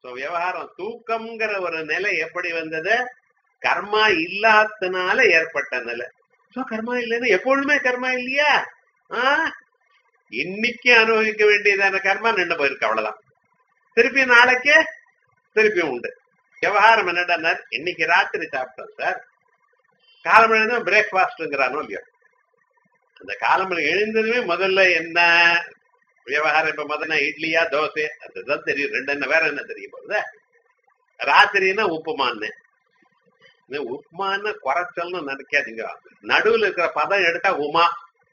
So விவகாரம் தூக்கம்ங்கிற ஒரு நிலை எப்படி வந்தது கர்மா இல்லாதனால ஏற்பட்ட நிலை சோ கர்மா இல்லைன்னா எப்பொழுதுமே கர்மா இல்லையா ஆஹ் இன்னைக்கு அனுபவிக்க வேண்டியதான கர்மா நின்று போயிருக்கு அவ்வளவுதான் திருப்பி நாளைக்கு திருப்பியும் உண்டு விவகாரம் என்னடா இன்னைக்கு ராத்திரி சாப்பிட்டோம் சார் காலமழை எழுந்து பிரேக்ஃபாஸ்ட்ங்கிறானோ இல்லையோ அந்த காலமழை எழுந்ததுமே முதல்ல என்ன விவகாரம் இப்ப முதல்ல இட்லியா தோசை அதுதான் தெரியும் ரெண்டு என்ன வேற என்ன தெரியும் போகுது ராத்திரின்னா உப்புமான்னு இந்த உப்புமான்னு குறைச்சல்னு நினைக்காதீங்க நடுவுல இருக்கிற பதம் எடுத்தா உமா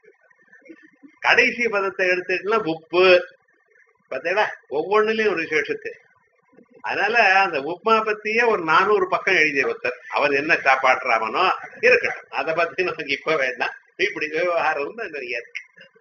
கடைசி பதத்தை எடுத்துட்டுனா உப்பு பார்த்தீங்களா ஒவ்வொன்றுலயும் ஒரு விசேஷத்து அதனால அந்த உப்மா பத்தியே ஒரு நானூறு பக்கம் எழுதிய ஒருத்தர் அவர் என்ன சாப்பாடுறாமனோ இருக்கட்டும் அதை பத்தி நமக்கு இப்ப வேண்டாம் இப்படி விவகாரம் வந்து அங்க இருக்கு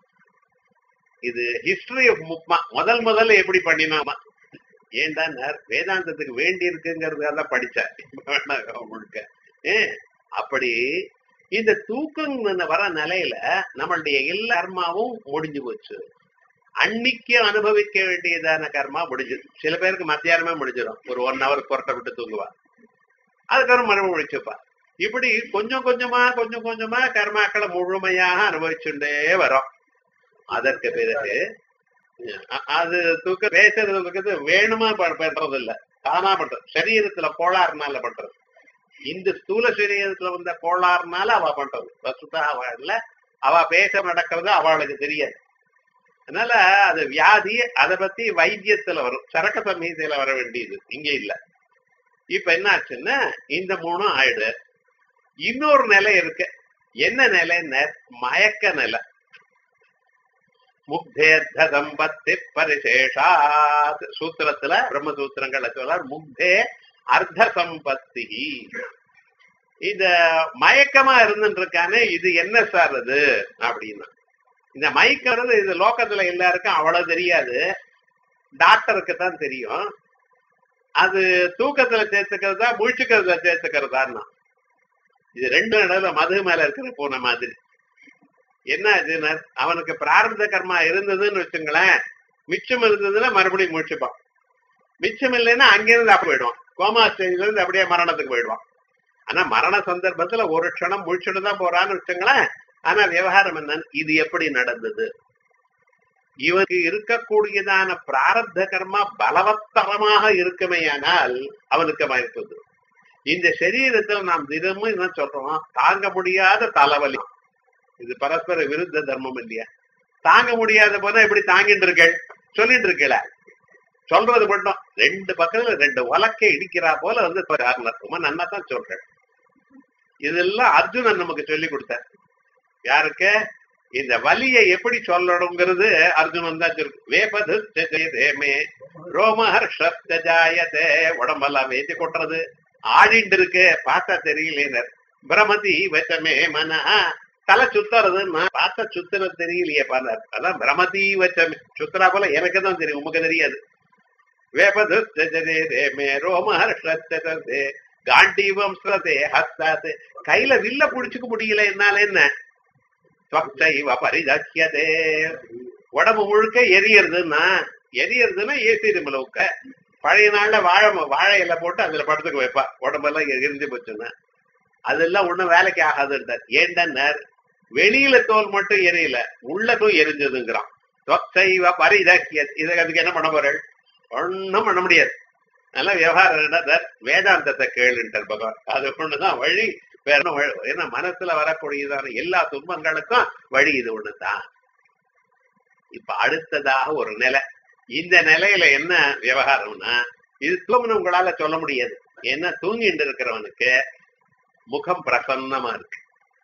இது ஹிஸ்டரி ஆஃப் உப்மா முதல் முதல்ல எப்படி பண்ணினோமா ஏன்டா வேதாந்தத்துக்கு வேண்டி இருக்குங்கிறதுக்காக படிச்சேன் முழுக்க ஏ அப்படி இந்த தூக்கம் வர நிலையில நம்மளுடைய எல்லா கர்மாவும் முடிஞ்சு போச்சு அன்னைக்கு அனுபவிக்க வேண்டியதான கர்மா முடிஞ்சது சில பேருக்கு மத்தியானமே முடிஞ்சிடும் ஒரு ஒன் ஹவர் கொரட்டை விட்டு தூங்குவா அதுக்கப்புறம் மறுபடியும் முடிச்சுப்பா இப்படி கொஞ்சம் கொஞ்சமா கொஞ்சம் கொஞ்சமா கர்மாக்களை முழுமையாக அனுபவிச்சுட்டே வரோம் அதற்கு பிறகு அது தூக்க பேசுறது வேணுமா பண்றது இல்ல தானா பண்றது சரீரத்துல கோளாறுனால பண்றது இந்த ஸ்தூல சரீரத்துல வந்த கோளாறுனால அவ பண்றது வசுதா அவ இல்ல அவ பேச நடக்கிறது அவளுக்கு தெரியாது அதனால அது வியாதி அதை பத்தி வைத்தியத்துல வரும் சரக்க சமீதையில வர வேண்டியது இங்க இல்ல இப்ப என்ன ஆச்சுன்னா இந்த மூணும் ஆயிடு இன்னொரு நிலை இருக்கு என்ன நிலைன்னு மயக்க நிலை முக்தேர்த்த சம்பத்தி பரிசேஷாத் சூத்திரத்துல பிரம்மசூத்திரங்கள்ல சொல்றார் முக்தே அர்த்த சம்பத்தி இந்த மயக்கமா இருந்துட்டு இருக்கானே இது என்ன சார் அது அப்படின்னா இந்த மயக்கிறது இது லோக்கத்துல எல்லாருக்கும் அவ்வளவு தெரியாது டாக்டருக்கு தான் தெரியும் அது தூக்கத்துல சேர்த்துக்கிறதா முழிச்சுக்கிறத சேர்த்துக்கிறதான்னா இது ரெண்டு நடுவுல மது மேல இருக்கிற போன மாதிரி என்ன இதுன்னு அவனுக்கு பிராரப்த கர்மா இருந்ததுன்னு வச்சுங்களேன் மிச்சம் இருந்ததுன்னா மறுபடியும் முடிச்சுப்பான் மிச்சம் இல்லைன்னா அங்கிருந்து அப்ப போயிடுவான் கோமா ஸ்டேஜ்ல இருந்து அப்படியே மரணத்துக்கு போயிடுவான் ஆனா மரண சந்தர்ப்பத்துல ஒரு க்ஷணம் முடிச்சுட்டு தான் போறான்னு வச்சுங்களேன் ஆனா விவகாரம் என்னன்னு இது எப்படி நடந்தது இவனுக்கு இருக்கக்கூடியதான பிராரப்த கர்மா பலவத்தரமாக இருக்குமேயானால் அவனுக்கு மயக்குது இந்த சரீரத்துல நாம் தினமும் என்ன சொல்றோம் தாங்க முடியாத தலைவலி இது பரஸ்பர விருத்த தர்மம் இல்லையா தாங்க முடியாத போனா எப்படி தாங்கிட்டு இருக்கள் சொல்லிட்டு இருக்கல சொல்றது மட்டும் ரெண்டு பக்கத்துல ரெண்டு உலக்கை இடிக்கிறா போல வந்து ரொம்ப நன்னா தான் சொல்றேன் இதெல்லாம் அர்ஜுனன் நமக்கு சொல்லி கொடுத்தார் யாருக்கு இந்த வலியை எப்படி சொல்லணுங்கிறது அர்ஜுனன் தான் சொல்லு வேபது தேமே ரோமஹர்ஷாயதே உடம்பெல்லாம் வேத்தி கொட்டுறது ஆடிண்டு இருக்கு பார்த்தா தெரியலேனர் பிரமதி வச்சமே மன தலை சுத்துறதுன்னா பார்த்தா சுத்துற தெரியலையே பாரு அதான் பிரமதி வச்சமே சுத்துறா போல எனக்கு தான் தெரியும் உமக்கு தெரியாது வேபது தேமே ரோமஹர்ஷே காண்டீவம் ஸ்ரதே ஹஸ்தாது கையில வில்ல புடிச்சுக்க முடியல என்னால என்ன ஸ்வக்ஷைவ பரிதக்கியதே உடம்பு முழுக்க எரியறதுன்னா எரியறதுன்னா ஏசி ரூம்ல உட்க பழைய நாள்ல வாழை வாழை இலை போட்டு அதுல படத்துக்கு வைப்பா உடம்பெல்லாம் எரிஞ்சு போச்சுன்னா அதெல்லாம் ஒண்ணும் வேலைக்கு ஆகாதுன்றார் ஏண்டன்னார் வெளியில தோல் மட்டும் எரியல உள்ளதும் எரிஞ்சதுங்கிறான் ஸ்வக்ஷைவ பரிதக்கிய இதை அதுக்கு என்ன பண்ண போறாள் ஒன்னும் பண்ண முடியாது நல்ல விவகாரம் என்ன வேதாந்தத்தை கேளுன்றார் பகவான் அது ஒண்ணுதான் வழி வேற ஏன்னா மனசுல வரக்கூடியதான எல்லா துன்பங்களுக்கும் வழி இது ஒண்ணுதான் இப்ப அடுத்ததாக ஒரு நிலை இந்த நிலையில என்ன விவகாரம்னா இது தூங்கணும் உங்களால சொல்ல முடியாது ஏன்னா தூங்கிட்டு இருக்கிறவனுக்கு முகம் பிரசன்னமா இருக்கு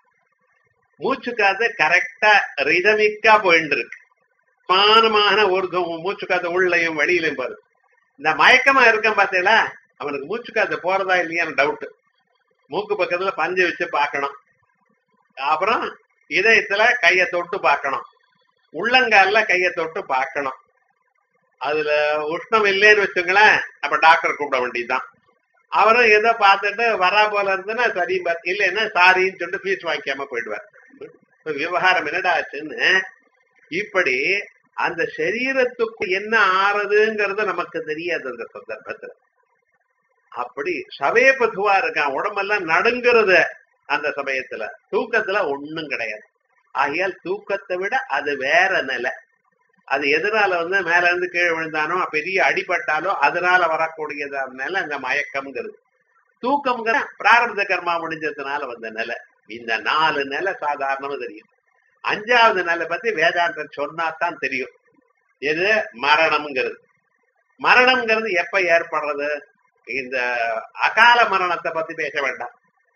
மூச்சுக்காத கரெக்டா ரிதமிக்கா போயிட்டு இருக்கு மானமான ஒரு மூச்சுக்காத உள்ளையும் வெளியிலையும் பாரு இந்த மயக்கமா இருக்கான் பாத்தீங்களா அவனுக்கு மூச்சுக்காத போறதா இல்லையான்னு டவுட் மூக்கு பக்கத்துல பஞ்சு வச்சு பார்க்கணும் அப்புறம் இதயத்துல கைய தொட்டு பார்க்கணும் உள்ளங்கால கைய தொட்டு பார்க்கணும் அதுல உஷ்ணம் இல்லைன்னு வச்சுங்களேன் அப்ப டாக்டர் கூப்பிட வேண்டியதுதான் அவரும் ஏதோ பார்த்துட்டு வரா போல இருந்துன்னா சரி இல்லைன்னா சாரின்னு சொல்லிட்டு ஃபீஸ் வாங்கிக்காம போயிடுவார் விவகாரம் என்னடா ஆச்சுன்னு இப்படி அந்த சரீரத்துக்கு என்ன ஆறுதுங்கிறது நமக்கு தெரியாது அந்த சந்தர்ப்பத்துல அப்படி சமயபதுவா இருக்கான் உடம்பெல்லாம் நடுங்கிறது அந்த சமயத்துல தூக்கத்துல ஒண்ணும் கிடையாது ஆகையால் தூக்கத்தை விட அது வேற நிலை அது எதனால வந்து மேல இருந்து கீழே விழுந்தானோ பெரிய அடிபட்டாலோ அதனால வரக்கூடியதான நிலை அந்த மயக்கம்ங்கிறது தூக்கம்ங்கிற பிராரப்த கர்மா முடிஞ்சதுனால வந்த நிலை இந்த நாலு நிலை சாதாரணமா தெரியும் அஞ்சாவது நிலை பத்தி வேதாந்தம் சொன்னாதான் தெரியும் எது மரணம்ங்கிறது மரணம்ங்கிறது எப்ப ஏற்படுறது இந்த அகால மரணத்தை பத்தி பேச வேண்டாம்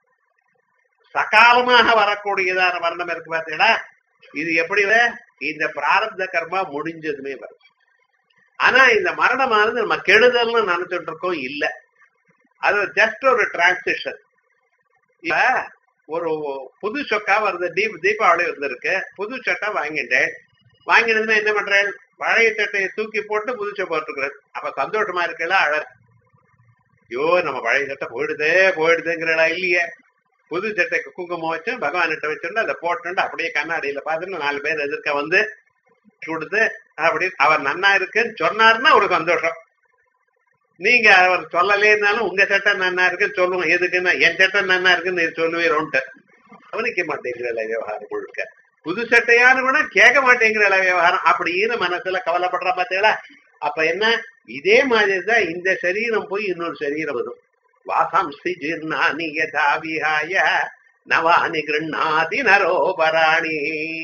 சகாலமாக வரக்கூடியதான மரணம் இருக்கு பார்த்தீங்களா இது எப்படி இந்த பிராரப்த கர்மா முடிஞ்சதுமே வரும் ஆனா இந்த மரணமானது நம்ம கெடுதல்னு நினைச்சிட்டு இருக்கோம் இல்ல அது ஜஸ்ட் ஒரு டிரான்சிஷன் இப்ப ஒரு புது சொக்கா வருது தீப் தீபாவளி வந்திருக்கு புது சட்டை வாங்கிட்டேன் வாங்கினதுமே என்ன பண்றேன் பழைய சட்டையை தூக்கி போட்டு புது சட்டை போட்டுக்கிறேன் அப்ப சந்தோஷமா இருக்கல அழ ஐயோ நம்ம பழைய சட்டை போயிடுதே போயிடுதுங்கிறடா இல்லையே புது சட்டைக்கு குங்குமம் வச்சு பகவான்கிட்ட வச்சுட்டு அதை போட்டு அப்படியே கண்ணாடியில பார்த்துட்டு நாலு பேர் எதிர்க்க வந்து கொடுத்து அப்படி அவர் நன்னா இருக்குன்னு சொன்னாருன்னா ஒரு சந்தோஷம் நீங்க அவர் சொல்லலேன்னாலும் உங்க சட்டை நன்னா இருக்குன்னு சொல்லுவோம் எதுக்குன்னா என் சட்டை நன்னா இருக்குன்னு சொல்லுவீரோன்ட்டு கவனிக்க மாட்டேங்கிற விவகாரம் முழுக்க புது சட்டையானு கூட கேட்க மாட்டேங்கிற விவகாரம் அப்படின்னு மனசுல கவலைப்படுற பார்த்தீங்களா அப்ப என்ன இதே மாதிரிதான் இந்த சரீரம் போய் இன்னொரு சரீரம் வரும் வாசாம்சி ஜீர்ணானி யதா விஹாய நவானி கிருண்ணாதி நரோபராணி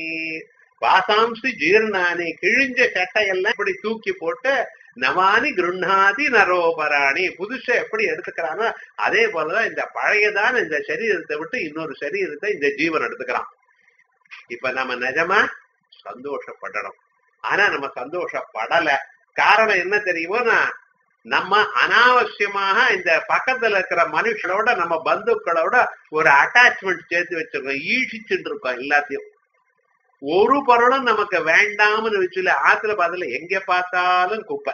வாசாம்சி ஜீர்ணானி கிழிஞ்ச சட்டையெல்லாம் இப்படி தூக்கி போட்டு நவானி கிருண்ணாதி நரோபராணி புதுசை எப்படி எடுத்துக்கிறானோ அதே போலதான் இந்த பழையதான இந்த சரீரத்தை விட்டு இன்னொரு சரீரத்தை இந்த ஜீவன் எடுத்துக்கிறான் இப்ப நம்ம நிஜமா சந்தோஷப்படணும் ஆனா நம்ம சந்தோஷப்படல காரணம் என்ன தெரியுமோனா நம்ம அனாவசியமாக இந்த பக்கத்துல இருக்கிற மனுஷனோட நம்ம பந்துக்களோட ஒரு அட்டாச்மெண்ட் சேர்த்து வச்சிருக்கோம் ஈழிச்சுட்டு இருக்கோம் எல்லாத்தையும் ஒரு பொருளும் நமக்கு வேண்டாம்னு வச்சுல ஆத்துல பாத்துல எங்க பார்த்தாலும் குப்பை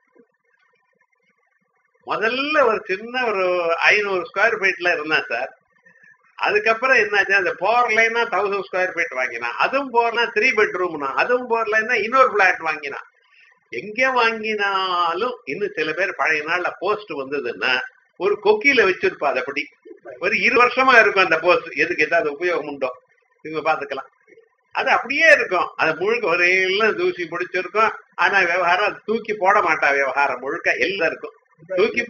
முதல்ல ஒரு சின்ன ஒரு ஐநூறு ஸ்கொயர் ஃபீட்ல இருந்தான் சார் அதுக்கப்புறம் என்னாச்சு அந்த போர் லைனா தௌசண்ட் ஸ்கொயர் ஃபீட் வாங்கினான் அதுவும் போர்னா த்ரீ பெட்ரூம்னா அதுவும் போர் லைனா இன்னொரு பிளாட் வாங்கினான் எங்க வாங்கினாலும் இன்னும் சில பேர் பழைய நாள்ல போஸ்ட் வந்ததுன்னா ஒரு கொக்கியில வச்சிருப்பா அது அப்படி ஒரு இரு வருஷமா இருக்கும் அந்த போஸ்ட் எதுக்கு ஏதாவது உபயோகம் உண்டோ இவங்க பாத்துக்கலாம் அது அப்படியே இருக்கும் அது முழுக்க ஒரே எல்லாம் தூசி பிடிச்சிருக்கும் ஆனா விவகாரம் அது தூக்கி போட மாட்டா விவகாரம் முழுக்க எல்லாம் இருக்கும் தூக்கி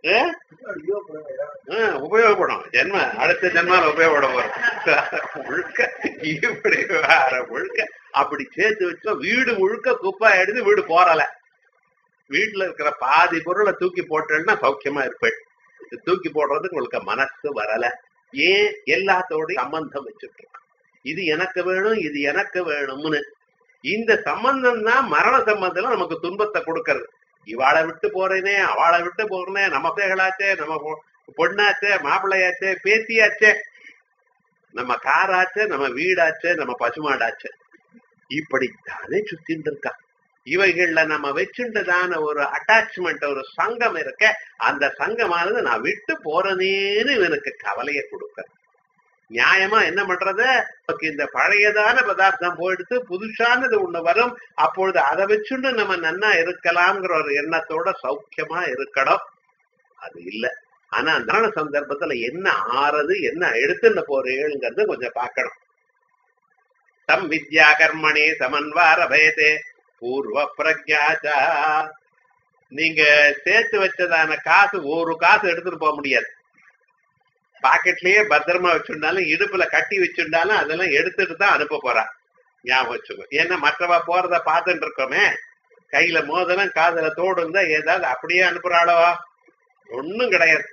உபயோகப்படும் ஜென்ம அடுத்த ஜென்மால உபயோகப்பட போறோம் முழுக்க இப்படி விவகாரம் முழுக்க அப்படி சேர்த்து வச்சா வீடு முழுக்க குப்பை எடுத்து வீடு போறல வீட்டுல இருக்கிற பாதி பொருளை தூக்கி போட்டேன்னா சௌக்கியமா இருப்பேன் தூக்கி போடுறதுக்கு உங்களுக்கு மனசு வரல ஏன் எல்லாத்தோடையும் சம்பந்தம் வச்சுட்டு இருக்கோம் இது எனக்கு வேணும் இது எனக்கு வேணும்னு இந்த சம்பந்தம் தான் மரண சம்பந்தம் நமக்கு துன்பத்தை கொடுக்கறது இவாளை விட்டு போறேனே அவளை விட்டு போறேனே நம்ம பிள்ளைகளாச்சே நம்ம பொண்ணாச்சே மாப்பிள்ளையாச்சே பேத்தியாச்சே நம்ம காராச்சே நம்ம வீடாச்சே நம்ம பசுமாடாச்சே இப்படித்தானே சுத்தின்னு இருக்கா இவைகள்ல நம்ம வச்சுட்டதான ஒரு அட்டாச்மெண்ட் ஒரு சங்கம் இருக்க அந்த சங்கமானது நான் விட்டு போறேனேன்னு இவனுக்கு கவலையை கொடுக்க நியாயமா என்ன பண்றது இந்த பழையதான பதார்த்தம் போயிடுத்து புதுசானது ஒண்ணு வரும் அப்பொழுது அதை வச்சுட்டு நம்ம நன்னா இருக்கலாம்ங்கிற ஒரு எண்ணத்தோட சௌக்கியமா இருக்கணும் அது இல்ல ஆனா அந்த சந்தர்ப்பத்துல என்ன ஆறது என்ன எடுத்துன்னு போறேங்கிறது கொஞ்சம் பார்க்கணும் தம் வித்யா கர்மணி சமன்வார பயத்தே பூர்வ பிரஜாச்சா நீங்க சேர்த்து வச்சதான காசு ஒரு காசு எடுத்துட்டு போக முடியாது பாக்கெட்லயே பத்திரமா வச்சிருந்தாலும் இடுப்புல கட்டி வச்சிருந்தாலும் அதெல்லாம் எடுத்துட்டு தான் அனுப்ப போறா ஞாபகம் வச்சுக்கோ ஏன்னா மற்றவா போறத பார்த்துட்டு இருக்கோமே கையில மோதலும் காதுல தோடு இருந்தா ஏதாவது அப்படியே அனுப்புறாளோ ஒண்ணும் கிடையாது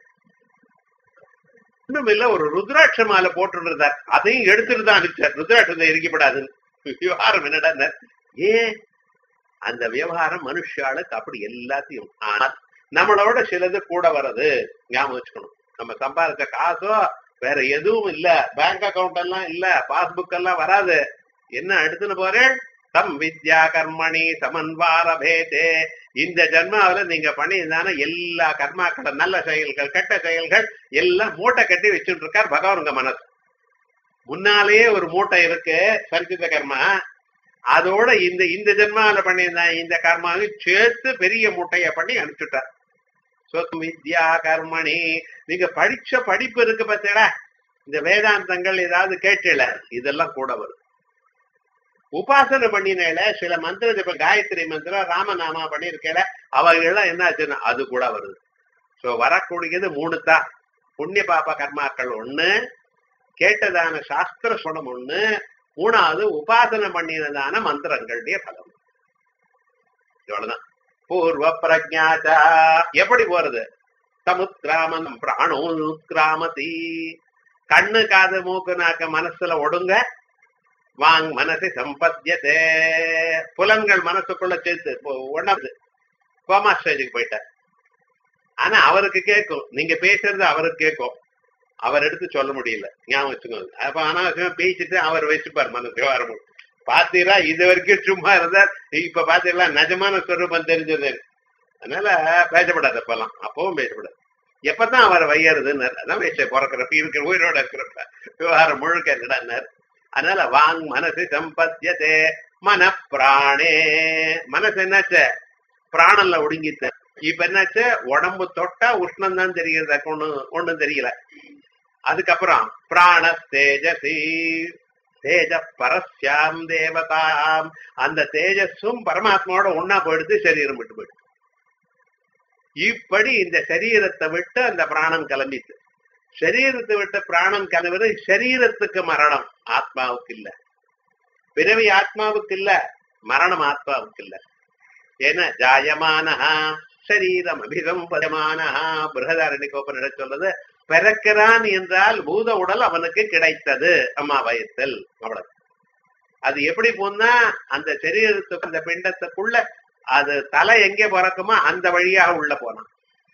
ஒண்ணும் இல்ல ஒரு ருத்ராட்ச மாலை போட்டு இருந்தார் அதையும் எடுத்துட்டு தான் அனுப்பிச்சார் ருத்ராட்சத்தை எரிக்கப்படாதுன்னு விவகாரம் என்னடா ஏன் அந்த விவகாரம் மனுஷாளுக்கு அப்படி எல்லாத்தையும் ஆனால் நம்மளோட சிலது கூட வர்றது ஞாபகம் வச்சுக்கணும் நம்ம சம்பாதிச்ச காசோ வேற எதுவும் இல்ல பேங்க் அக்கவுண்ட் எல்லாம் இல்ல பாஸ்புக் எல்லாம் வராது என்ன எடுத்துன்னு போறேன் தம் வித்யா கர்மணி சமன்வார பேதே இந்த ஜென்மாவில நீங்க பண்ணியிருந்தான எல்லா கர்மாக்கள நல்ல செயல்கள் கெட்ட செயல்கள் எல்லாம் மூட்டை கட்டி வச்சுட்டு இருக்கார் பகவான் உங்க மனசு முன்னாலேயே ஒரு மூட்டை இருக்கு சஞ்சித கர்மா அதோட இந்த இந்த ஜென்மாவில பண்ணியிருந்தான் இந்த கர்மாவையும் சேர்த்து பெரிய முட்டைய பண்ணி அனுப்பிச்சுட்டார் சொத்து வித்யா கர்மணி நீங்க படிச்ச படிப்பு இருக்கு பார்த்தீங்களா இந்த வேதாந்தங்கள் ஏதாவது கேட்டல இதெல்லாம் கூட வரும் உபாசனை பண்ணினேல சில மந்திரம் இப்ப காயத்ரி மந்திரம் ராமநாமா பண்ணிருக்கல அவைகள்லாம் என்ன ஆச்சுன்னா அது கூட வருது சோ வரக்கூடியது மூணு தான் புண்ணிய பாப கர்மாக்கள் ஒண்ணு கேட்டதான சாஸ்திர சுணம் ஒண்ணு மூணாவது உபாசனை பண்ணினதான மந்திரங்களுடைய பலம் இவ்வளவுதான் பூர்வ பிரஜாதா எப்படி போறது சமுத்ராமன் பிராணோ கிராமதி கண்ணு காது மூக்கு நாக்க மனசுல ஒடுங்க வாங் மனசை சம்பத்தியதே புலன்கள் மனசுக்குள்ள சேர்த்து ஒண்ணாவது கோமா ஸ்டேஜுக்கு போயிட்டார் ஆனா அவருக்கு கேட்கும் நீங்க பேசுறது அவருக்கு கேட்கும் அவர் எடுத்து சொல்ல முடியல ஞாபகம் வச்சுக்கோங்க அப்ப அனாவசியமா பேசிட்டு அவர் வச்சுப்பார் மனசு வர பாத்தீங்களா இது வரைக்கும் சும்மா இருந்தார் இப்ப பாத்தீங்களா நிஜமான சொரூபம் தெரிஞ்சது அதனால பேசப்படாது அப்பெல்லாம் அப்பவும் பேசப்படாது எப்பதான் அவர் வையறதுன்னு அதான் பேச பிறக்கிறப்ப இருக்கிற உயிரோட இருக்கிறப்ப விவகாரம் முழுக்க என்னடான்னார் அதனால வாங் மனசு சம்பத்தியதே மன பிராணே மனசு என்னாச்சு பிராணல்ல ஒடுங்கித்த இப்ப என்னாச்சு உடம்பு தொட்டா உஷ்ணம் தான் தெரிகிறது ஒண்ணு ஒண்ணும் தெரியல அதுக்கப்புறம் பிராண தேஜசி தேஜ பரஸ்யாம் தேவதாம் அந்த தேஜஸும் பரமாத்மாவோட ஒன்னா போயிடுது சரீரம் விட்டு போயிடுது இப்படி இந்த சரீரத்தை விட்டு அந்த பிராணம் கிளம்பித்து சரீரத்தை விட்டு பிராணம் கிளம்புறது சரீரத்துக்கு மரணம் ஆத்மாவுக்கு இல்ல பிறவி ஆத்மாவுக்கு இல்ல மரணம் ஆத்மாவுக்கு இல்ல ஏன்னா ஜாயமானஹா சரீரம் அபிசம்பதமானஹா பிருகதாரணிகோபனிட சொல்றது பிறக்கிறான் என்றால் பூத உடல் அவனுக்கு கிடைத்தது அம்மா வயத்தில் அவ்வளவு அது எப்படி போனா அந்த சரீரத்துக்கு அந்த பிண்டத்துக்குள்ள அது தலை எங்கே பிறக்குமோ அந்த வழியாக உள்ள போனான்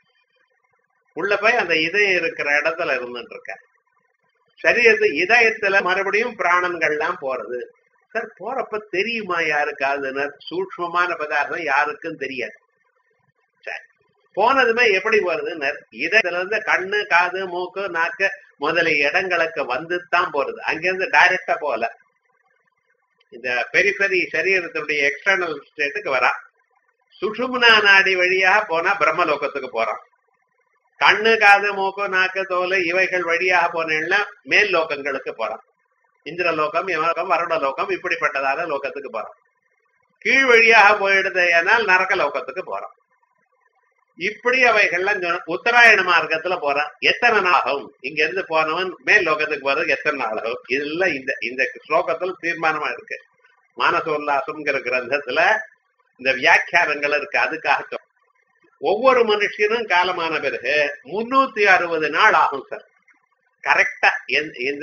உள்ள போய் அந்த இதயம் இருக்கிற இடத்துல இருந்துட்டு இருக்க சரீரத்து இதயத்துல மறுபடியும் பிராணங்கள்லாம் போறது சார் போறப்ப தெரியுமா யாருக்காதுன்னு சூக்மமான பதார்த்தம் யாருக்கும் தெரியாது சரி போனதுமே எப்படி வருதுன்னு இதயத்துல இருந்து கண்ணு காது மூக்கு நாக்கு முதலிய இடங்களுக்கு வந்து தான் போறது அங்கிருந்து டைரக்டா போகல இந்த பெரிஃபெரி சரீரத்தினுடைய எக்ஸ்டர்னல் ஸ்டேட்டுக்கு வரா சுஷும்னா நாடி வழியாக போனா பிரம்மலோகத்துக்கு போறான் கண்ணு காது மூக்கு நாக்கு தோல் இவைகள் வழியாக போனேன்னா மேல் லோகங்களுக்கு போறான் இந்திரலோகம் யமலோகம் வருட லோகம் இப்படிப்பட்டதான லோகத்துக்கு போறான் கீழ் வழியாக போயிடுது ஏனால் நரக லோகத்துக்கு போறான் இப்படி அவைகள்லாம் சொன்ன உத்தராயண மார்க்கத்துல போறான் எத்தனை நாள் ஆகும் இங்க இருந்து போனவன் மேல் லோகத்துக்கு போறது எத்தனை நாள் ஆகும் இதெல்லாம் இந்த இந்த ஸ்லோகத்துல தீர்மானமா இருக்கு மானசோல்லாசம்ங்கிற கிரந்தத்துல இந்த வியாக்கியானங்கள் இருக்கு அதுக்காக ஒவ்வொரு மனுஷனும் காலமான பிறகு முன்னூத்தி அறுபது நாள் ஆகும் சார் கரெக்டா இந்த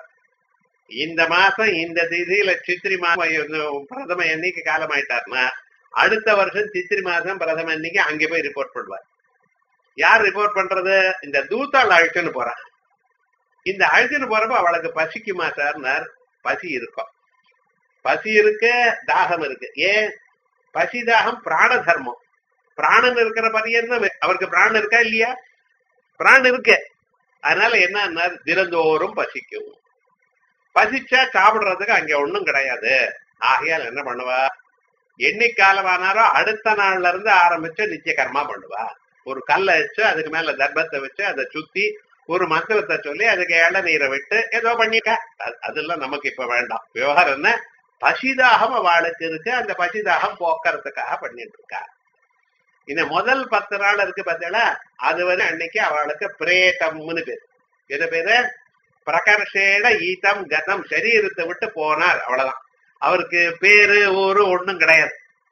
இந்த மாசம் இந்த திதியில சித்திரி மாசம் பிரதம என்னைக்கு காலமாயிட்டார்னா அடுத்த வருஷம் சித்திரி மாசம் பிரதம அன்னைக்கு அங்க போய் ரிப்போர்ட் பண்ணுவார் யார் ரிப்போர்ட் பண்றது இந்த தூத்தாள் அழைச்சுன்னு போறான் இந்த அழைச்சுன்னு போறப்ப அவளுக்கு பசிக்குமா சார்னார் பசி இருக்கும் பசி இருக்கு தாகம் இருக்கு ஏன் பசி தாகம் பிராண தர்மம் பிராணன் இருக்கிற பரியந்தம் அவருக்கு பிராணம் இருக்கா இல்லையா பிராணம் இருக்கு அதனால என்ன தினந்தோறும் பசிக்கும் பசிச்சா சாப்பிடுறதுக்கு அங்க ஒண்ணும் கிடையாது ஆகையால் என்ன பண்ணுவா என்னைக்காலமானாரோ அடுத்த நாள்ல இருந்து ஆரம்பிச்சு நித்திய கர்மா பண்ணுவா ஒரு கல்லை வச்சு அதுக்கு மேல தர்ப்பத்தை வச்சு அதை சுத்தி ஒரு மந்திரத்தை சொல்லி அதுக்கு இளநீரை விட்டு ஏதோ பண்ணிக்க அதெல்லாம் நமக்கு இப்ப வேண்டாம் விவகாரம் என்ன பசிதாகம் அவளுக்கு இருக்கு அந்த பசிதாகம் போக்குறதுக்காக பண்ணிட்டு இருக்கா இந்த முதல் பத்து நாள் இருக்கு பார்த்தீங்களா அது வரை அன்னைக்கு அவளுக்கு பிரேதம்னு பேரு எது பேரு பிரகர்ஷேட ஈதம் கதம் சரீரத்தை விட்டு போனார் அவ்வளவுதான் அவருக்கு பேரு ஊரு ஒண்ணும் கிடையாது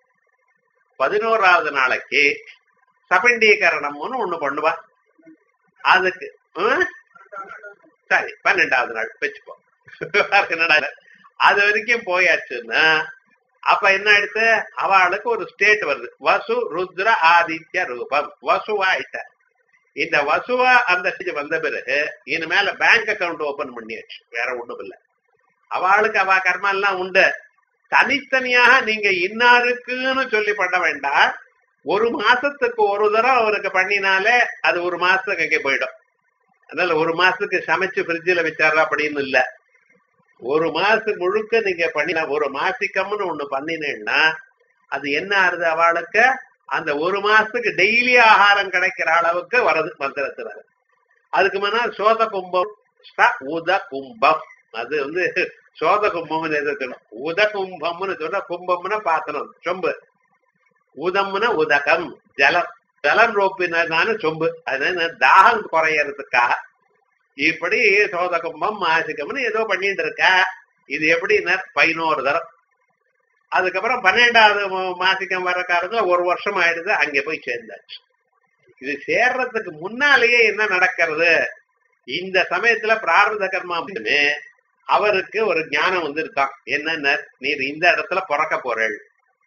பதினோராவது நாளைக்கு சபண்டீகரணம்னு ஒண்ணு பண்ணுவா அதுக்கு சரி பன்னெண்டாவது நாள் வச்சுப்போம் என்னடா அது வரைக்கும் போயாச்சுன்னா அப்ப என்ன ஆயிடுத்து அவளுக்கு ஒரு ஸ்டேட் வருது வசு ருத்ர ஆதித்ய ரூபம் வசுவாயிட்ட இந்த வசுவா அந்த ஸ்டேஜ் வந்த பிறகு இனிமேல பேங்க் அக்கவுண்ட் ஓபன் பண்ணியாச்சு வேற ஒண்ணும் இல்ல அவளுக்கு அவ கர்மா எல்லாம் உண்டு தனித்தனியாக நீங்க இன்னாருக்குன்னு சொல்லி பண்ண வேண்டாம் ஒரு மாசத்துக்கு ஒரு தரம் அவருக்கு பண்ணினாலே அது ஒரு மாசத்துக்கு அங்கே போயிடும் அதனால ஒரு மாசத்துக்கு சமைச்சு ஃப்ரிட்ஜில் வச்சாரா அப்படின்னு இல்ல ஒரு மாசத்துக்கு முழுக்க நீங்க பண்ணின ஒரு மாசிக்கம்னு ஒண்ணு பண்ணினேன்னா அது என்ன ஆறுது அவளுக்கு அந்த ஒரு மாசத்துக்கு டெய்லி ஆகாரம் கிடைக்கிற அளவுக்கு வருது மந்திரத்துல அதுக்கு முன்னா சோத கும்பம் ஸ்த உத கும்பம் அது வந்து சோத கும்பம்னு எது சொல்லணும் உத கும்பம்னு சொன்னா கும்பம்னா பாத்திரம் சொம்பு உதம்னா உதகம் ஜலம் ஜலம் ரோப்பினதான சொம்பு அது தாகம் குறையறதுக்காக இப்படி சோத கும்பம் மாசிக்கம்னு ஏதோ பண்ணிட்டு இருக்கா இது எப்படின்னா பதினோரு தரம் அதுக்கப்புறம் பன்னெண்டாவது மா- மாசிக்கம் வர காலத்துல ஒரு வருஷம் ஆயிடுது அங்க போய் சேர்ந்தாச்சு இது சேர்றதுக்கு முன்னாலேயே என்ன நடக்கிறது இந்த சமயத்துல பிராரத கர்மா அப்படின்னு அவருக்கு ஒரு ஞானம் வந்திருக்கான் என்னன்னா நீர் இந்த இடத்துல பிறக்க போறேள்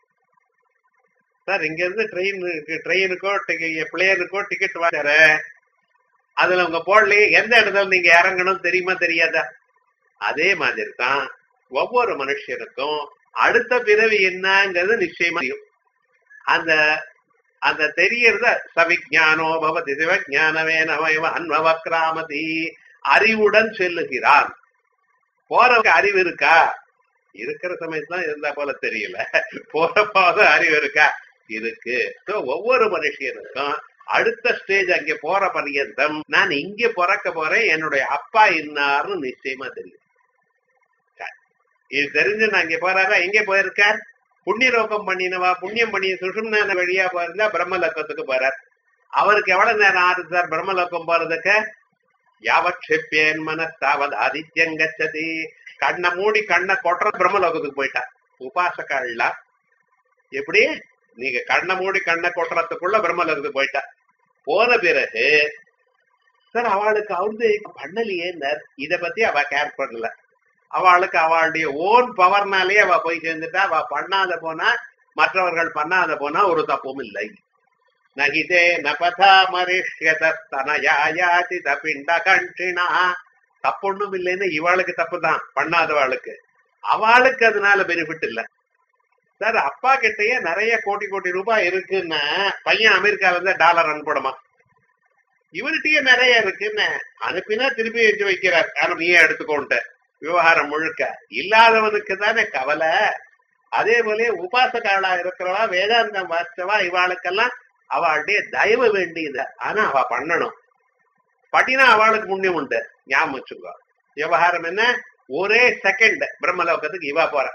சார் இங்க இருந்து ட்ரெயின் ட்ரெயினுக்கோ பிளேனுக்கோ டிக்கெட் வாங்குற அதுல உங்க போடலையே எந்த இடத்துல நீங்க இறங்கணும் தெரியுமா தெரியாதா அதே மாதிரி தான் ஒவ்வொரு மனுஷனுக்கும் அடுத்த பிறவி என்னங்கிறது நிச்சயமா தெரியும் அந்த அந்த தெரியறத சவிஜானோ பவதி சிவஜானவே நவயவ அன்வவக்ராமதி அறிவுடன் செல்லுகிறான் போறவங்க அறிவு இருக்கா இருக்கிற சமயத்துல இருந்தா போல தெரியல போற போத அறிவு இருக்கா இருக்கு So, ஒவ்வொரு மனுஷனுக்கும் அடுத்த ஸ்டேஜ் அங்க போற பர்யந்தம் நான் இங்க பிறக்க போறேன் என்னுடைய அப்பா இன்னார்னு நிச்சயமா தெரியும் சரி. இது தெரிஞ்சு நான் இங்க போறாரா எங்க போயிருக்கார் புண்ணிய ரோகம் பண்ணினவா புண்ணியம் பண்ணி சுஷும்ன வழியா போயிருந்தா பிரம்மலோகத்துக்கு போறார் அவருக்கு எவ்வளவு நேரம் ஆகுது சார் பிரம்மலோகம் போறதுக்கு யாவட்சிப்பேன் மனஸ்தாவது ஆதித்யம் கச்சதி கண்ணை மூடி கண்ணை கொட்டுற பிரம்மலோகத்துக்கு போயிட்டா உபாசகள்லாம் எப்படி நீங்க கண்ணை மூடி கண்ணை கொட்டுறதுக்குள்ள பிரம்மலோகத்துக்கு போயிட்டா போன பிறகு சார் அவளுக்கு அவரு பண்ணலையே இத பத்தி அவ கேர் பண்ணல அவளுக்கு அவளுடைய ஓன் பவர்னாலே அவ போய் சேர்ந்துட்டா அவ பண்ணாத போனா மற்றவர்கள் பண்ணாத போனா ஒரு தப்பும் இல்லை நகிதே நபதா மரிஷ்யதனயாயாதி தபிண்ட கண்டினா தப்பொண்ணும் இல்லைன்னு இவாளுக்கு தப்பு தான் பண்ணாதவாளுக்கு அவளுக்கு அதனால பெனிஃபிட் இல்ல சார் அப்பா கிட்டயே நிறைய கோடி கோடி ரூபாய் இருக்குன்னா பையன் அமெரிக்கால இருந்து டாலர் அனுப்பணுமா இவர்கிட்டயே நிறைய இருக்குன்னு அனுப்பினா திருப்பி எஞ்சி வைக்கிறார் ஆனா நீயே எடுத்துக்கோன்ட்டு விவகாரம் முழுக்க இல்லாதவனுக்கு தானே கவலை அதே போல உபாசகாலா இருக்கிறவா வேதாந்தம் வாசிச்சவா இவாளுக்கெல்லாம் அவளுடைய தயவு வேண்டியது ஆனா அவ பண்ணணும் பண்ணினா அவளுக்கு புண்ணியம் உண்டு ஞாபகம் வச்சுக்கோ விவகாரம் என்ன ஒரே செகண்ட் பிரம்மலோகத்துக்கு இவா போற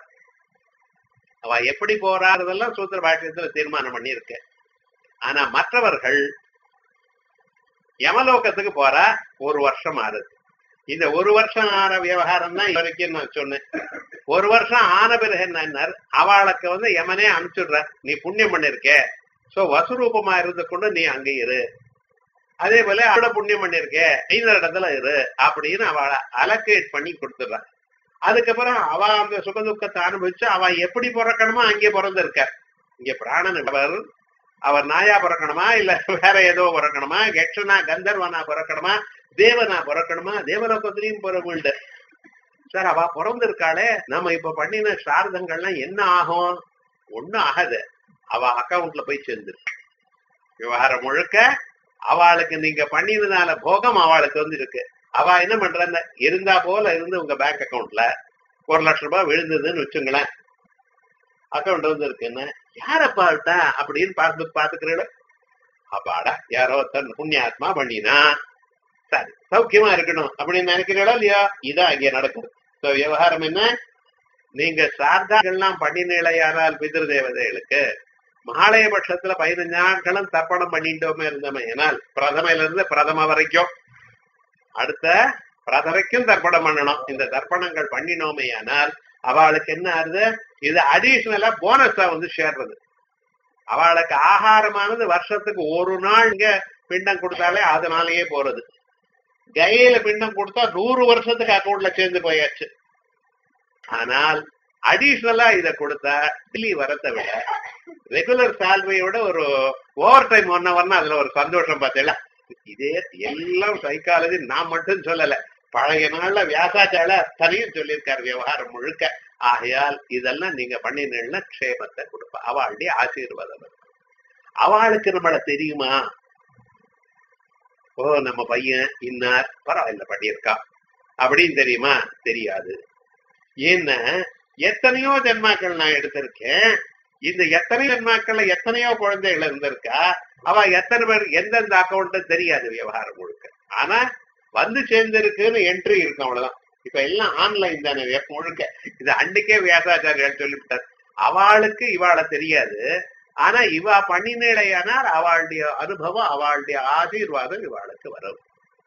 அவ எப்படி போறாறதெல்லாம் சூத்திர பாஷ்யத்துல தீர்மானம் பண்ணியிருக்கு ஆனா மற்றவர்கள் யமலோகத்துக்கு போறா ஒரு வருஷம் ஆறுது இந்த ஒரு வருஷம் ஆற விவகாரம் தான் வரைக்கும் நான் சொன்னேன் ஒரு வருஷம் ஆன பிறகு என்ன அவளுக்கு வந்து யமனே அனுப்பிச்சுடுற நீ புண்ணியம் பண்ணிருக்க சோ வசுரூபமா இருந்து கொண்டு நீ அங்க இரு அதே போல அவள புண்ணியம் பண்ணிருக்க இந்த இடத்துல இரு அப்படின்னு அவளை அலோகேட் பண்ணி கொடுத்துடுறா அதுக்கப்புறம் அவ அந்த சுகதுக்கத்தை அனுபவிச்சு அவ எப்படி பிறக்கணுமோ அங்கே பிறந்திருக்க இங்க பிராணன் அவர் அவர் நாயா பிறக்கணுமா இல்ல வேற ஏதோ பிறக்கணுமா யக்ஷனா கந்தர்வனா பிறக்கணுமா தேவனா பிறக்கணுமா தேவலோகத்திலையும் பிற வீண்டு சார் அவ பிறந்திருக்காளே நம்ம இப்ப பண்ணின சாரதங்கள்லாம் என்ன ஆகும் ஒண்ணும் ஆகாது அவ அக்கவுண்ட்ல போய் சேர்ந்துரு விவகாரம் முழுக்க அவளுக்கு நீங்க பண்ணினதால போகம் அவளுக்கு வந்து இருக்கு அவ என்ன பண்றாங்க இருந்தா போல இருந்து உங்க பேங்க் அக்கவுண்ட்ல ஒரு லட்சம் ரூபாய் விழுந்ததுன்னு வச்சுங்களேன் அக்கவுண்ட் வந்து இருக்குன்னு யாரப்பா விட்டா அப்படின்னு பார்த்து பாத்துக்கிறீங்கள அப்பாடா யாரோ தன் புண்ணியாத்மா பண்ணினா சரி சௌக்கியமா இருக்கணும் அப்படின்னு நினைக்கிறீங்களா இல்லையா இதான் இங்க நடக்குது So, விவகாரம் என்ன நீங்க சார்தாக்கள்லாம் பண்ணினீழையானால் பிதிரு தேவதைகளுக்கு மகாலய பட்சத்துல பதினஞ்சு நாட்களும் தர்ப்பணம் பண்ணிட்டோமே இருந்தோமே ஏனால் பிரதமையில இருந்து பிரதம வரைக்கும் அடுத்த பிரதமைக்கும் தர்ப்பணம் பண்ணணும் இந்த தர்ப்பணங்கள் பண்ணினோமே ஆனால் அவளுக்கு என்ன ஆகுது இது அடிஷனலா போனஸா வந்து சேர்றது அவளுக்கு ஆகாரமானது வருஷத்துக்கு ஒரு நாள் இங்க பிண்டம் கொடுத்தாலே அதனாலேயே போறது கையில பிண்டம் கொடுத்தா நூறு வருஷத்துக்கு அக்கௌண்ட்ல சேர்ந்து போயாச்சு ஆனால் அடிஷனலா இத கொடுத்தா டெல்லி வரத்தை விட ரெகுலர் சேலரியோட ஒரு ஓவர் டைம் ஒன் ஹவர்னா அதுல ஒரு சந்தோஷம் பார்த்தீங்களா இதே எல்லாம் சைக்காலஜி நான் மட்டும் சொல்லல பழைய நாள்ல வியாசாச்சால தனியும் சொல்லியிருக்காரு விவகாரம் முழுக்க ஆகையால் இதெல்லாம் நீங்க பண்ணினீங்கன்னா க்ஷேமத்தை கொடுப்பா அவளுடைய ஆசீர்வாதம் இருக்கும் அவளுக்கு நம்மள தெரியுமா ஓ நம்ம பையன் இன்னார் பரவாயில்ல பண்ணியிருக்கா அப்படின்னு தெரியுமா தெரியாது ஏன்னா எத்தனையோ ஜென்மாக்கள் நான் எடுத்திருக்கேன் இந்த எத்தனை ஜென்மாக்கள்ல எத்தனையோ குழந்தைகள் இருந்திருக்கா அவ எத்தனை பேர் எந்தெந்த அக்கௌண்ட் தெரியாது விவகாரம் முழுக்க ஆனா வந்து சேர்ந்திருக்குன்னு என்ட்ரி இருக்கும் அவ்வளவுதான் இப்ப எல்லாம் ஆன்லைன் தானே வெப் முழுக்க இது அன்னைக்கே வியாசாச்சாரியால் சொல்லிவிட்டார் அவளுக்கு இவாள தெரியாது ஆனா இவா பண்ணினேடையானால் அவளுடைய அனுபவம் அவளுடைய ஆசீர்வாதம் இவாளுக்கு வரும்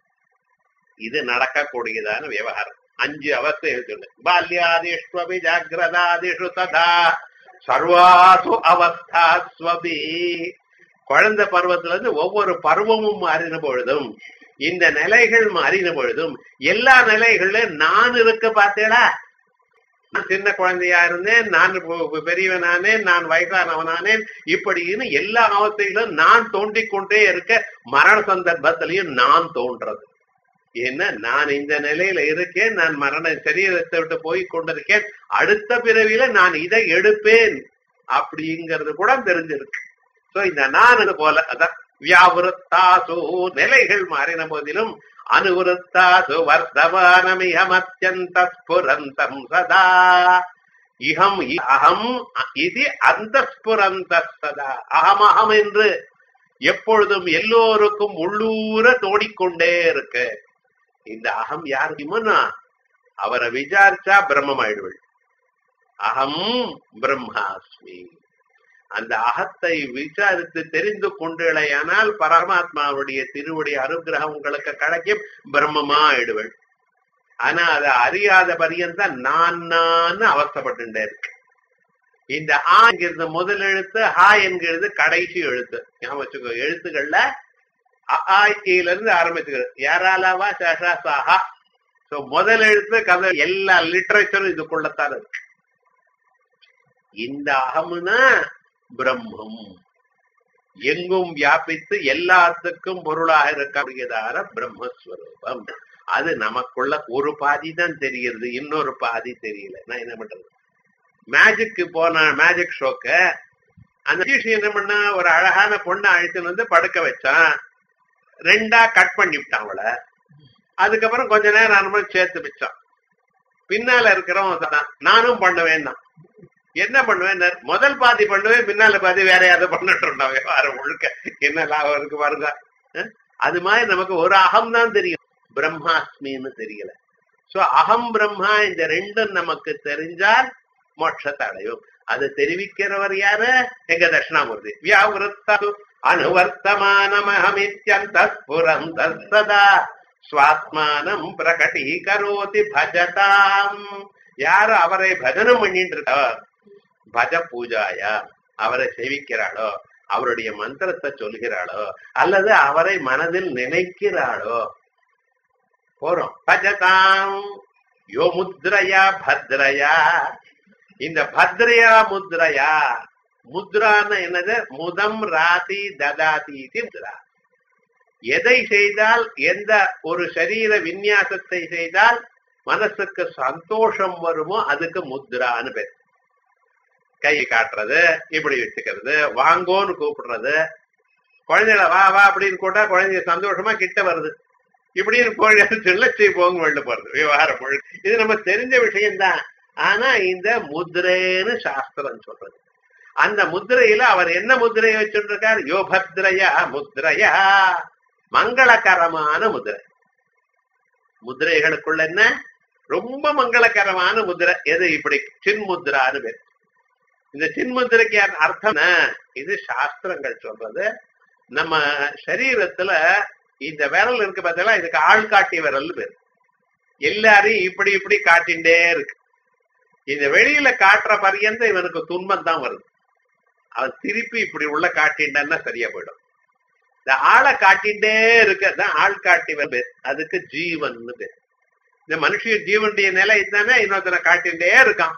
இது நடக்கக்கூடியதான விவகாரம் அஞ்சு அவஸ்தைகள் சொல்லு பால்யாதிஷ்வபி ஜாகிரதாதிஷு ததா சர்வாசு அவஸ்தாஸ்வபி குழந்தை பருவத்துல இருந்து ஒவ்வொரு பருவமும் மாறின பொழுதும் இந்த நிலைகள் மாறின பொழுதும் எல்லா நிலைகளிலும் நான் இருக்க பார்த்தேடா நான் சின்ன குழந்தையா இருந்தேன் நான் பெ- பெரியவனானேன் நான் வயசானவனானேன் இப்படின்னு எல்லா அவஸ்தைகளும் நான் தோண்டிக் கொண்டே இருக்க மரண சந்தர்ப்பத்திலையும் நான் தோன்றது ஏன்னா நான் இந்த நிலையில இருக்கேன் நான் மரண சரீரத்தை விட்டு போய் கொண்டிருக்கேன் அடுத்த பிறவியில நான் இதை எடுப்பேன் அப்படிங்கிறது கூட தெரிஞ்சிருக்கு சோ இந்த நான் இது போல அதான் வியாவிருத்தாசு நிலைகள் மாறின போதிலும் அனுவருத்தாசு வர்த்தமானமிஹமத்யந்த ஸ்புரந்தம் சதா இஹம் இ- அகம் இது அந்த ஸ்புரந்த சதா அகம் அகம் என்று எப்பொழுதும் எல்லோருக்கும் உள்ளூர தோடிக்கொண்டே இருக்கு இந்த அகம் யாருக்குமோனா அவரை விசாரிச்சா பிரம்மம் ஆயிடுவள் அகம் பிரம்மாஸ்மி அந்த அகத்தை விசாரித்து தெரிந்து கொண்டேயானால் பரமாத்மாவுடைய திருவுடைய அனுகிரகம் உங்களுக்கு கிடைக்கும் பிரம்மமா ஆயிடுவள் ஆனா அதை அறியாத பரியந்தான் நான் நான் அவஸ்தப்பட்டுட்டே இருக்கு இந்த ஆ என்கிறது முதல் எழுத்து ஹா என்கிறது கடைசி எழுத்து ஞாபகம் வச்சுக்கோ எழுத்துக்கள்ல அ, ஆ, இ-ல இருந்து ஆரம்பிச்சுக்கிறது யாராலாவா சஷா சாஹா சோ முதல் எழுத்து கதை எல்லா லிட்டரேச்சரும் இதுக்குள்ளத்தான் இருக்கு இந்த அகம்னா பிரம்மம் எங்கும் வியாபித்து எல்லாத்துக்கும் பொருளாக இருக்கக்கூடியதான பிரம்மஸ்வரூபம் அது நமக்குள்ள ஒரு பாதி தான் தெரிகிறது இன்னொரு பாதி தெரியல நான் என்ன பண்றது மேஜிக்கு போன மேஜிக் ஷோக்க அந்த மனுஷன் என்ன பண்ணா ஒரு அழகான பொண்ணை அழைத்துன்னு வந்து படுக்க வச்சான் ரெண்டா கட் பண்ணி விட்டான் அவளை அதுக்கப்புறம் கொஞ்ச நேரம் நம்ம சேர்த்து வச்சான் பின்னால இருக்கிறவன் சொன்னான் நானும் பண்ணுவேன் என்ன பண்ணுவேன் முதல் பாதி பண்ணுவேன் பின்னால பாதி வேற யாராவது பண்ணட்டும் விவகாரம் முழுக்க என்ன லாபம் இருக்கு பாருங்க அஹ்? அது மாதிரி நமக்கு ஒரு அகம் தான் தெரியும் பிரம்மாஸ்மின்னு தெரியல சோ அகம் பிரம்மா இந்த ரெண்டும் நமக்கு தெரிஞ்சால் மோட்சத்தை அடையும் அது தெரிவிக்கிறவர் யாரு எங்க தட்சிணாமூர்த்தி வியாவிருத்தது அனுவர்த்தமானமஹமித்யந்த ஸ்புரந்த சதா ஸ்வாத்மானம் பிரகடீகரோதி பஜதாம் யாரு அவரை பஜனம் பண்ணிட்டு இருக்கா பஜ பூஜாயா அவரை சேவிக்கிறாளோ அவருடைய மந்திரத்தை சொல்கிறாளோ அல்லது அவரை மனதில் நினைக்கிறாளோ போறோம் பஜதாம் யோ முத்ரயா பத்ரயா இந்த பத்ரயா முத்ரயா முத்ரான்னு என்னது முதம் ராதி ததாதி முத்ரா எதை செய்தால் எந்த ஒரு சரீர விநியாசத்தை செய்தால் மனசுக்கு சந்தோஷம் வருமோ அதுக்கு முத்ரான்னு பேர் கை காட்டுறது இப்படி வச்சுக்கிறது வாங்கோன்னு கூப்பிடுறது குழந்தைகள வா வா அப்படின்னு கூட்டா குழந்தைங்க சந்தோஷமா கிட்ட வருது இப்படின்னு குழந்தை செல்லச்சி போங்க வெளில போறது விவகாரம் முழுக்க இது நம்ம தெரிஞ்ச விஷயம்தான் ஆனா இந்த முத்ரேன்னு சாஸ்திரம் சொல்றது அந்த முத்திரையில அவர் என்ன முத்திரையை வச்சுட்டு இருக்கார் யோ பத்ரயா முத்ரயா மங்களகரமான முதிரை முதிரைகளுக்குள்ள என்ன ரொம்ப மங்களகரமான முதிரை எது இப்படி சின்முத்ரான்னு பேர் இந்த சின்முத்திரைக்கு அர்த்தம் என்ன? இது சாஸ்திரங்கள் சொல்றது நம்ம சரீரத்துல இந்த விரல் இருக்கு பார்த்தீங்களா இதுக்கு ஆள்காட்டி விரல் பேர் எல்லாரையும் இப்படி இப்படி காட்டிண்டே இருக்கு இந்த வெளியில காட்டுற பரியந்த இவனுக்கு துன்பம் தான் வருது அவன் திருப்பி இப்படி உள்ள காட்டிண்டான்னா சரியா போயிடும் இந்த ஆளை காட்டிண்டே இருக்கதான் ஆள் காட்டி பேர் அதுக்கு ஜீவன் பேர் இந்த மனுஷன் ஜீவனுடைய நிலை தானே இன்னொருத்தனை காட்டிண்டே இருக்கான்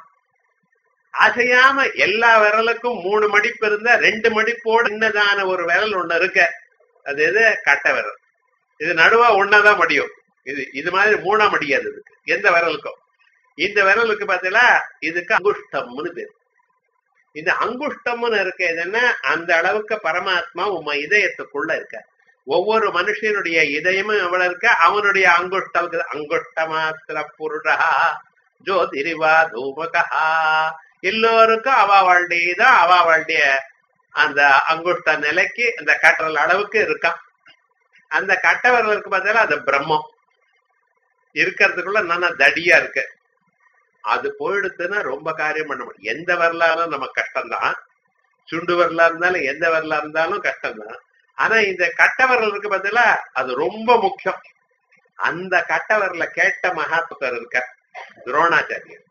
அசையாம எல்லா விரலுக்கும் மூணு மடிப்பு இருந்தா ரெண்டு மடிப்போடு சின்னதான ஒரு விரல் ஒண்ணு இருக்க அது எது கட்டை விரல் இது நடுவா ஒன்னாதான் மடியும் இது இது மாதிரி மூணா மடியாது இதுக்கு எந்த விரலுக்கும் இந்த விரலுக்கு பார்த்தீங்களா இதுக்கு அங்குஷ்டம்னு பேர் இந்த அங்குஷ்டம்னு இருக்க எதுன்னா அந்த அளவுக்கு பரமாத்மா உம்ம இதயத்துக்குள்ள இருக்க ஒவ்வொரு மனுஷனுடைய இதயமும் எவ்வளவு இருக்க அவனுடைய அங்குஷ்டம் இருக்குது. அங்குஷ்ட மாத்திர புருஷா ஜோதிரிவா தூமகா எல்லோருக்கும் அவ வாழ்க்கைதான் அவ வாழ்க்கைய அந்த அங்குஷ்ட நிலைக்கு அந்த கட்டல் அளவுக்கு இருக்கான் அந்த கட்டவர்களுக்கு பார்த்தா அது பிரம்மம் இருக்கிறதுக்குள்ள நல்லா தடியா இருக்கு அது போயிடுத்துன்னா ரொம்ப காரியம் பண்ண முடியும் எந்த வரலாறும் நம்ம கஷ்டம்தான் சுண்டு வரலா இருந்தாலும் எந்த வரலா இருந்தாலும் கஷ்டம்தான் ஆனா இந்த கட்டவரல் இருக்கு பார்த்தீங்களா அது ரொம்ப முக்கியம் அந்த கட்டவரல கேட்ட மகாத்மர் இருக்க துரோணாச்சாரியர்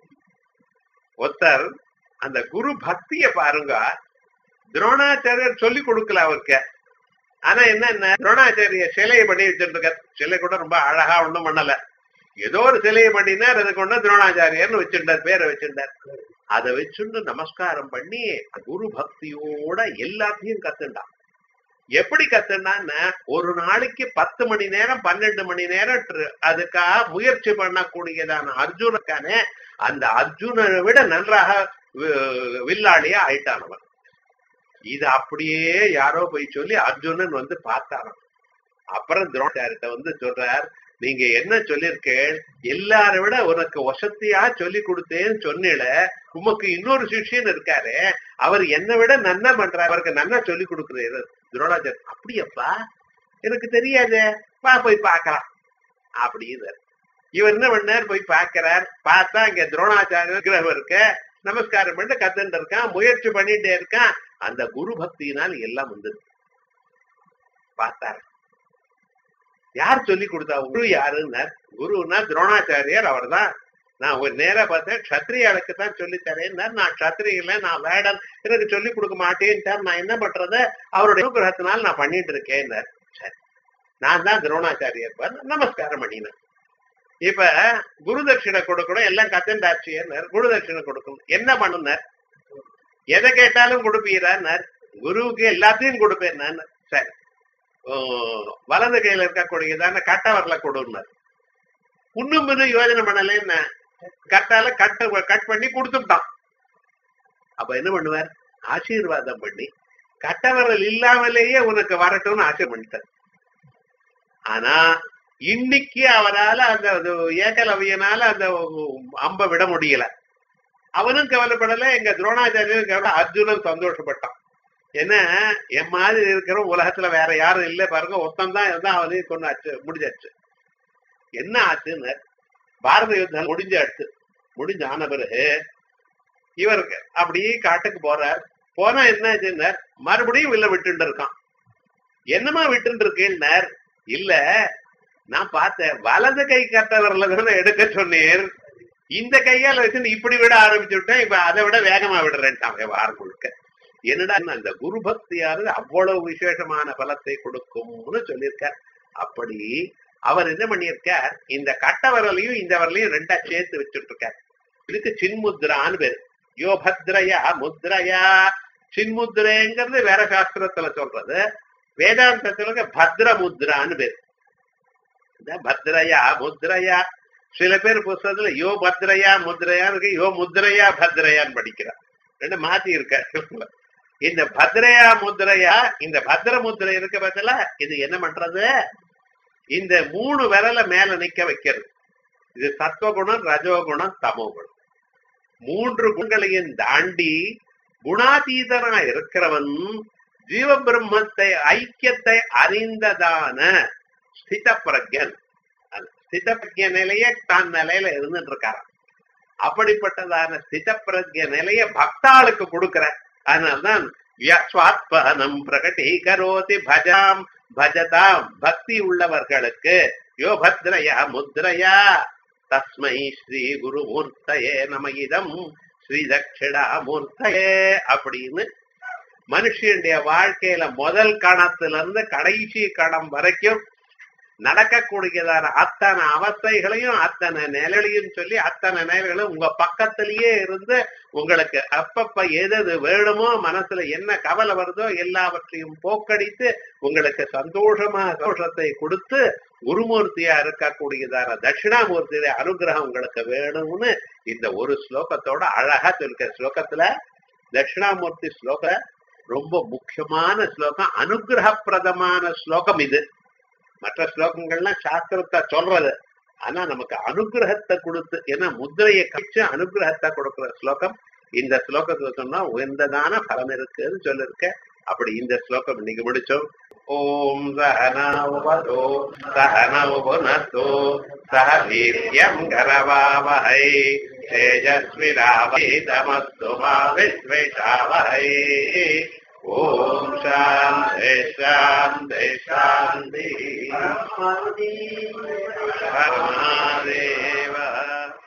ஒருத்தர் அந்த குரு பக்திய பாருங்க துரோணாச்சாரியர் சொல்லி கொடுக்கல அவருக்கு ஆனா என்ன துரோணாச்சாரிய சிலையை பண்ணி வச்சிருக்கார் சிலை கூட ரொம்ப அழகா ஒண்ணும் பண்ணல ஏதோ ஒரு சிலையை பண்ணினார் அதை கொண்டு துரோணாச்சாரியர்னு வச்சிருந்தார் பேரை வச்சிருந்தார் அதை வச்சுண்டு நமஸ்காரம் பண்ணி குரு பக்தியோட எல்லாத்தையும் கத்துண்டான் எப்படி கத்துனான்னா ஒரு நாளைக்கு பத்து மணி நேரம் பன்னெண்டு மணி நேரம் அதுக்காக முயற்சி பண்ணக்கூடியதான அர்ஜுனுக்கான அந்த அர்ஜுனனை விட நன்றாக வில்லாளியா ஆயிட்டானவன் இது அப்படியே யாரோ போய் சொல்லி அர்ஜுனன் வந்து பார்த்தாராம் அப்புறம் துரோணாச்சாரிட்ட வந்து சொல்றார் நீங்க என்ன சொல்லிருக்கேள் எல்லாரை விட உனக்கு வசதியா சொல்லி கொடுத்தேன்னு சொன்னீல உமக்கு இன்னொரு சிஷியன் இருக்காரு அவர் என்னை விட நன்னா பண்றாரு அவருக்கு நன்னா சொல்லி கொடுக்குறாரு துரோணாச்சார் அப்படியப்பா எனக்கு தெரியாதே வா போய் பாக்கலாம் அப்படின்னு இவர் என்ன பண்ணார் போய் பாக்குறார் பார்த்தா இங்க துரோணாச்சாரியர் இருக்க நமஸ்காரம் பண்ணிட்டு கத்துட்டு இருக்கான் முயற்சி பண்ணிட்டே இருக்கான் அந்த குரு பக்தியினால் எல்லாம் வந்தது பார்த்தார் யார் சொல்லி கொடுத்தா குரு யாருன்னார் குருன்னா துரோணாச்சாரியர் அவர் தான் நான் ஒரு நேரா பார்த்தேன் கத்திரியாளுக்கு தான் சொல்லி தரேன்னார் நான் கத்திரியில நான் வேடன் எனக்கு சொல்லி கொடுக்க மாட்டேன்ட்டார் நான் என்ன பண்றது அவருடைய அனுகிரகத்தினால் நான் பண்ணிட்டு இருக்கேன்னார் சரி நான் தான் துரோணாச்சாரியர் நமஸ்காரம் பண்ணினேன் இப்ப குரு தட்சிணை கொடுக்கணும் எல்லாம் கத்தண்டாச்சியர் குரு தட்சிணை கொடுக்கணும் என்ன பண்ணுனார் எதை கேட்டாலும் கொடுப்பீரான்னார் குருவுக்கு எல்லாத்தையும் கொடுப்பேன் நான் சரி வலது கையில இருக்கக்கூடியதான கட்ட வரல கொடுனார் இன்னும் இன்னும் யோஜனை பண்ணலன்னு கட்டால கட்ட கட் பண்ணி கொடுத்துட்டான் அப்ப என்ன பண்ணுவார் ஆசீர்வாதம் பண்ணி கட்டவரல் இல்லாமலேயே உனக்கு வரட்டும்னு ஆசை பண்ணிட்டார் ஆனா இன்னைக்கு அவரால் அந்த ஏகலவியனால அந்த அம்ப விட முடியல அவனும் கவலைப்படல எங்க துரோணாச்சாரியரும் கவலை அர்ஜுனன் சந்தோஷப்பட்டான் ஏன்னா என் மாதிரி இருக்கிற உலகத்துல வேற யாரும் இல்லை பாருங்க ஒத்தம் தான் இருந்தா அவனையும் கொண்டு ஆச்சு முடிஞ்சாச்சு என்ன ஆச்சுன்னு பாரத யுத்தம் முடிஞ்ச அடுத்து முடிஞ்ச ஆன பிறகு இவருக்கு அப்படியே காட்டுக்கு போறார் போனா என்ன ஆச்சுன்னார் மறுபடியும் வில்ல விட்டு இருக்கான் என்னமா விட்டு இருக்கேன்னார் இல்ல நான் பார்த்தேன் வலது கை கட்டவரில் தானே எடுக்க சொன்னேன் இந்த கையால வச்சு இப்படி விட ஆரம்பிச்சு விட்டேன் இப்ப அதை விட வேகமா விடுறேன்ட்டாங்க வாரம் முழுக்க என்னடா அந்த குரு பக்தியானது அவ்வளவு விசேஷமான பலத்தை கொடுக்கும்னு சொல்லியிருக்கார் அப்படி அவர் என்ன பண்ணியிருக்கார் இந்த கட்ட வரலையும் இந்த வரலையும் ரெண்டா சேர்த்து வச்சுட்டு இருக்கார் இதுக்கு சின்முத்ரான்னு பேரு யோ பத்ரயா முத்ரயா சின்முத்ரேங்கிறது வேற சாஸ்திரத்துல சொல்றது வேதாந்தத்துல பத்ர முத்ரான்னு பேரு பத்ரயா முத்ரயா சில பேர் புஸ்தகத்துல யோ பத்ரயா முத்ரயா இருக்கு யோ முத்ரையா பத்ரயான்னு படிக்கிறார் ரெண்டு மாத்தி இருக்க இந்த பத்ரயா முத்ரையா இந்த பத்ர முத்திரை இருக்க பத்தில இது என்ன பண்றது இந்த மூணு விரல மேல நிக்க வைக்கிறது இது சத்வகுணம் ரஜோகுணம் தமோகுணம் மூன்று குணங்களையும் தாண்டி குணாதீதனா இருக்கிறவன் ஜீவ பிரம்மத்தை ஐக்கியத்தை அறிந்ததான ஸ்தித பிரஜன் ஸ்தித பிரஜ நிலைய தான் நிலையில இருந்துட்டு இருக்காராம் அப்படிப்பட்டதான ஸ்தித பிரஜ நிலைய பக்தாளுக்கு கொடுக்கிற அதனால்தான் வியஸ்வாத்பனம் பிரகடீகரோதி பஜாம் பஜதாம் பக்தி உள்ளவர்களுக்கு யோ பத்ரயா முத்ரயா தஸ்மை ஸ்ரீ குரு மூர்த்தயே நம இதம் ஸ்ரீ தட்சிணா மூர்த்தயே அப்படின்னு மனுஷனுடைய வாழ்க்கையில முதல் கணத்துல இருந்து கடைசி கணம் வரைக்கும் நடக்கக்கூடியதான அத்தனை அவஸ்தைகளையும் அத்தனை நிலைகளையும் சொல்லி அத்தனை நிலைகளும் உங்க பக்கத்திலேயே இருந்து உங்களுக்கு அப்பப்ப எது வேணுமோ மனசுல என்ன கவலை வருதோ எல்லாவற்றையும் போக்கடித்து உங்களுக்கு சந்தோஷமா சந்தோஷத்தை கொடுத்து குருமூர்த்தியா இருக்கக்கூடியதான தட்சிணாமூர்த்தியுடைய அனுகிரகம் உங்களுக்கு வேணும்னு இந்த ஒரு ஸ்லோகத்தோட அழகா சொல்லிருக்க ஸ்லோகத்துல தட்சிணாமூர்த்தி ஸ்லோக ரொம்ப முக்கியமான ஸ்லோகம் அனுகிரகப்பிரதமான ஸ்லோகம் இது மற்ற ஸ்லோகங்கள்லாம் சாஸ்திரத்தை சொல்றது ஆனா நமக்கு அனுகிரகத்தை கொடுத்து ஏன்னா முத்திரையை கழிச்சு அனுகிரகத்தை கொடுக்கிற ஸ்லோகம் இந்த ஸ்லோகத்துல சொன்னா உயர்ந்ததான பலம் இருக்குன்னு சொல்லிருக்க அப்படி இந்த ஸ்லோகம் இன்னைக்கு முடிச்சோம் ஓம் சகனோ சகனோ சக வீரியம் கரவாவஹை தேஜஸ்விராவீதமஸ்து மா விஸ்வேஷாவஹை ஓம் சாந்தி சாந்தி சாந்தி ஹர மகாதேவ